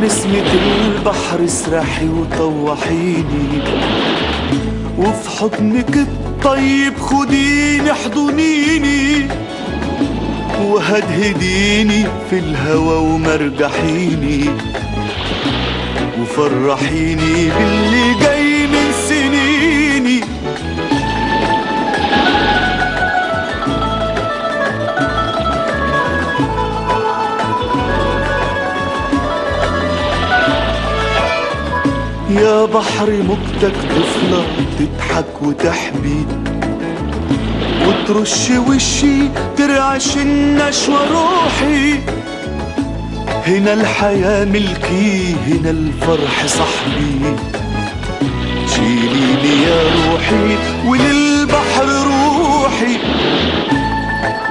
نسمة البحر اسرحي وطوحيني وفي حضنك الطيب خديني احضنيني وهدهديني في الهوى ومرجحيني وفرحيني باللي جاي من سنيني يا بحر موجتك طفلة تضحك وتحبي وترش وشي ترعش النشوة روحي هنا الحياة ملكي هنا الفرح صاحبي شيليني يا روحي وللبحر روحي